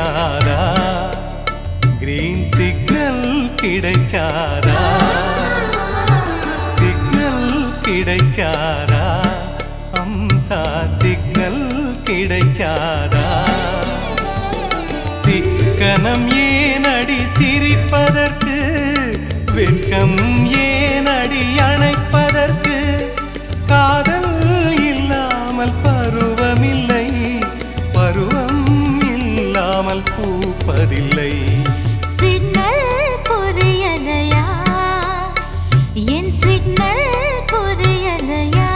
கிடைக்காதா green signal கிடைக்காதா signal கிடைக்காதா அம்சா சிக்னல் கிடைக்காதா சிக்கனம் ஏனடி சிரிப்பதற்கு வெட்கம் ஏனடி அணைப்பதற்கு காதல் இல்லாமல் பருவமில்லை பருவம் இல்லாமல் பூப்பதில்லை சிக்னல் புரியலையா என் சிக்னல் புரியலையா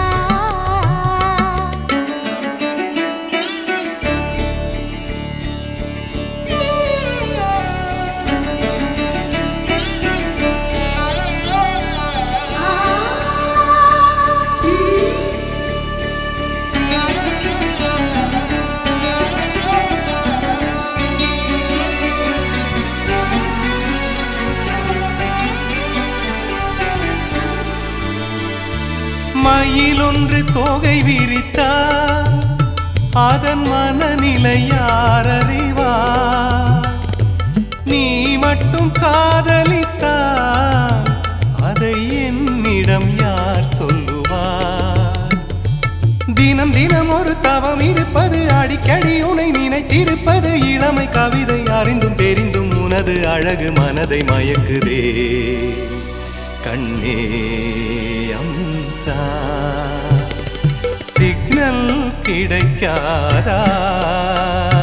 மயிலொன்று தோகை விரித்தார் அதன் மனநிலை யார் அறிவார் நீ மட்டும் காதலித்தார் அதை என்னிடம் யார் சொல்லுவார் தினம் தினம் ஒரு தவம் இருப்பது அடிக்கடி உனை நினைத்திருப்பது இளமை கவிதை அறிந்தும் தெரிந்தும் உனது அழகு மனதை மயக்குதே கண்ணே அம்சா சிக்னல் கிடைக்காதா